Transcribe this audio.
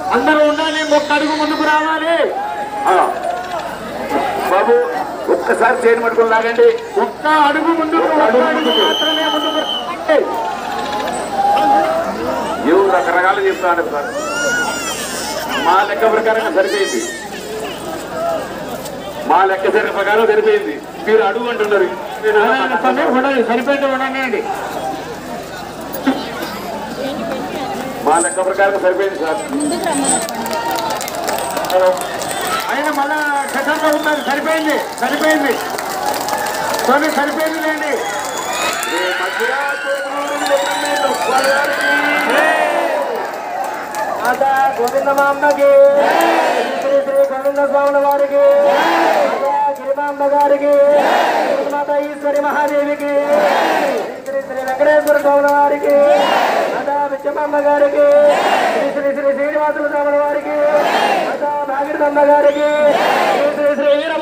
అందరూ ఉండాలి ఒక్క అడుగు ముందుకు రావాలి ఆ. బాబు ఒక్కసారి చేయని పట్టుకుని లాగండి ఒక్క అడుగు ముందుకు ఒక్క అడుగు మాత్రమే ముందుకు రావాలి. ఎవరు రకరకాలు చెప్తాను సార్ మా లెక్క ప్రకారంగా సరిపోయింది మా లెక్క సరి ప్రకారం సరిపోయింది మీరు అడుగు అంటున్నారు నారాయణ స్వామి ఉండండి సరిపోయింది ఉండండి మా లెక్క ప్రకారం సరిపోయింది సార్ ఆయన మళ్ళా సెకండ్లో ఉన్నారు సరిపోయింది సరిపోయింది స్వామి సరిపోయింది లేండి శ్రీ మధ్యరాజేశ్వరుని వెన్నెల స్వామివారికి మాతా గోవిందమాంబకి శ్రీ శ్రీ గోవింద స్వాముల వారికి మాతా గిరిమాంబ గారికి మాత ఈశ్వరి మహాదేవికి శ్రీ శ్రీ వెంకటేశ్వర స్వాముల వారికి మాతా విద్యమాంబ గారికి శ్రీ శ్రీ శ్రీ శ్రీనివాసుల స్వాముల వారికి మాతా భాగీరథమ్మ గారికి శ్రీ శ్రీ శ్రీ వీర